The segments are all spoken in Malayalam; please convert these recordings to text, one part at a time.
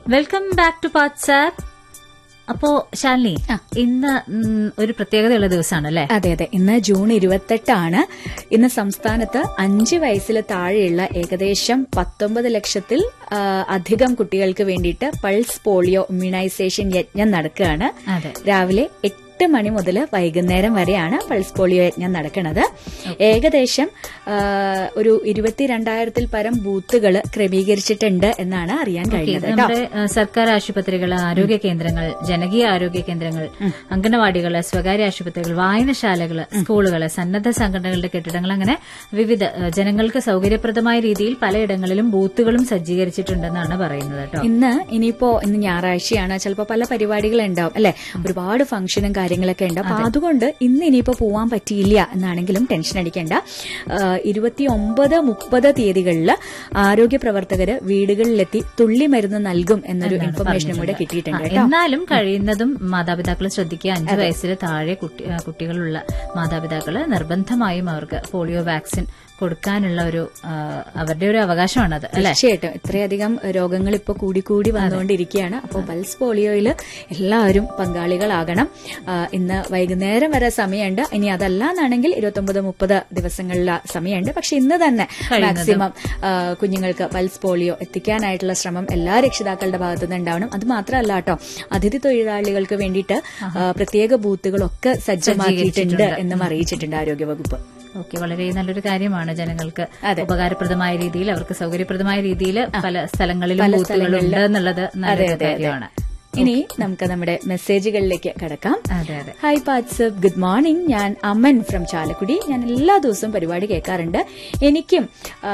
വെൽക്കം ബാക്ക് ടു വാട്സാപ്പ് അപ്പോ ശാലിനി ഇന്ന് ഉം, ഒരു പ്രത്യേകതയുള്ള ദിവസമാണ് അല്ലേ അതെ അതെ ഇന്ന് ജൂൺ ഇരുപത്തെട്ടാണ് ഇന്ന് സംസ്ഥാനത്ത് അഞ്ച് വയസ്സിൽ താഴെയുള്ള ഏകദേശം പത്തൊമ്പത് ലക്ഷത്തിൽ ആ, അധികം കുട്ടികൾക്ക് വേണ്ടിയിട്ട് പൾസ് പോളിയോ ഇമ്മ്യൂണൈസേഷൻ യജ്ഞം നടക്കുകയാണ് അതെ രാവിലെ എട്ട് മണി മുതൽ വൈകുന്നേരം വരെയാണ് പൾസ് പോളിയോ യജ്ഞം നടക്കുന്നത് ഏകദേശം ആ, ഒരു ഇരുപത്തിരണ്ടായിരത്തിൽ പരം ബൂത്തുകൾ ക്രമീകരിച്ചിട്ടുണ്ട് എന്നാണ് അറിയാൻ ഇത് കഴിയുന്നത് കേട്ടോ നമ്മുടെ ഏഹ്, സർക്കാർ ആശുപത്രികൾ ആരോഗ്യ കേന്ദ്രങ്ങൾ ജനകീയ ആരോഗ്യ കേന്ദ്രങ്ങൾ അംഗനവാടികള് സ്വകാര്യ ആശുപത്രികൾ വായനശാലകള് സ്കൂളുകള് സന്നദ്ധ സംഘടനകളുടെ കെട്ടിടങ്ങൾ അങ്ങനെ വിവിധ ഏഹ്, ജനങ്ങൾക്ക് സൗകര്യപ്രദമായ രീതിയിൽ പലയിടങ്ങളിലും ബൂത്തുകളും സജ്ജീകരിച്ചിട്ടുണ്ടെന്നാണ് പറയുന്നത് കേട്ടോ ഇന്ന് ഇനിയിപ്പോ ഇന്ന് ഞായറാഴ്ചയാണ് ചിലപ്പോ പല പരിപാടികൾ ഉണ്ടാവും അല്ലെ ഒരുപാട് ഫംഗ്ഷനും കാര്യങ്ങളൊക്കെ ഉണ്ട് അപ്പൊ അതുകൊണ്ട് ഇന്ന് ഇനിയിപ്പോ പോവാൻ പറ്റിയില്ല എന്നാണെങ്കിലും ടെൻഷൻ അടിക്കേണ്ട ഇരുപത്തി ഒമ്പത് മുപ്പത് തീയതികളിൽ ആരോഗ്യ പ്രവർത്തകര് വീടുകളിലെത്തി തുള്ളി മരുന്ന് നൽകും എന്നൊരു ഇൻഫർമേഷനും കൂടെ കിട്ടിയിട്ടുണ്ട് കേട്ടോ എന്നാലും കഴിയുന്നതും മാതാപിതാക്കൾ ശ്രദ്ധിക്കുക അഞ്ചു വയസ്സിന് താഴെ കുട്ടി- ആ, കുട്ടികളുള്ള മാതാപിതാക്കള് നിർബന്ധമായും അവർക്ക് പോളിയോ വാക്സിൻ കൊടുക്കാനുള്ള ഒരു ആ, അവരുടെ ഒരു അവകാശമാണത് അല്ലെ തീർച്ചയായിട്ടും ഇത്രയധികം രോഗങ്ങൾ ഇപ്പൊ കൂടിക്കൂടി വന്നുകൊണ്ടിരിക്കുകയാണ് അപ്പോൾ പൾസ് പോളിയോയിൽ എല്ലാവരും പങ്കാളികളാകണം ആ, ഇന്ന് വൈകുന്നേരം വരെ സമയമുണ്ട് ഇനി അതല്ല എന്നാണെങ്കിൽ ഇരുപത്തൊമ്പത് മുപ്പത് ദിവസങ്ങളിലെ സമയമുണ്ട് പക്ഷെ ഇന്ന് തന്നെ മാക്സിമം ആ, കുഞ്ഞുങ്ങൾക്ക് പൾസ് പോളിയോ എത്തിക്കാനായിട്ടുള്ള ശ്രമം എല്ലാ രക്ഷിതാക്കളുടെ ഭാഗത്തു നിന്ന് ഉണ്ടാവണം അത് മാത്രമല്ല കേട്ടോ അതിഥി തൊഴിലാളികൾക്ക് വേണ്ടിയിട്ട് ആ, പ്രത്യേക ബൂത്തുകളൊക്കെ സജ്ജമാക്കിയിട്ടുണ്ട് എന്നും അറിയിച്ചിട്ടുണ്ട് ആരോഗ്യവകുപ്പ് ഓക്കെ വളരെ നല്ലൊരു കാര്യമാണ് ജനങ്ങൾക്ക് അതെ. ഉപകാരപ്രദമായ രീതിയിൽ അവർക്ക് സൗകര്യപ്രദമായ രീതിയിൽ പല സ്ഥലങ്ങളിലും ബൂത്തുകളുണ്ട് എന്നുള്ളത് നല്ലൊരു കാര്യമാണ് ഇനി നമുക്ക് നമ്മുടെ മെസ്സേജുകളിലേക്ക് കടക്കാം അതെ അതെ ഹായ് വാട്സപ്പ് ഗുഡ് മോർണിംഗ് ഞാൻ അമൻ ഫ്രം ചാലക്കുടി ഞാൻ എല്ലാ ദിവസവും പരിപാടി കേൾക്കാറുണ്ട് എനിക്കും ആ,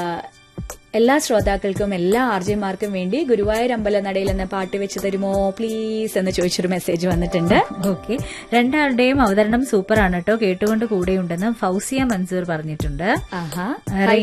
എല്ലാ ശ്രോതാക്കൾക്കും എല്ലാ ആർജയമാർക്കും വേണ്ടി ഗുരുവായൂർ അമ്പലനടയിൽ എന്ന പാട്ട് വെച്ച് തരുമോ പ്ലീസ് എന്ന് ചോദിച്ചൊരു മെസ്സേജ് വന്നിട്ടുണ്ട് ഓക്കെ രണ്ടാളുടെയും അവതരണം സൂപ്പറാണ് കേട്ടോ കേട്ടുകൊണ്ട് കൂടെയുണ്ടെന്ന് ഫൗസിയ മൻസൂർ പറഞ്ഞിട്ടുണ്ട് ആഹാ ആ,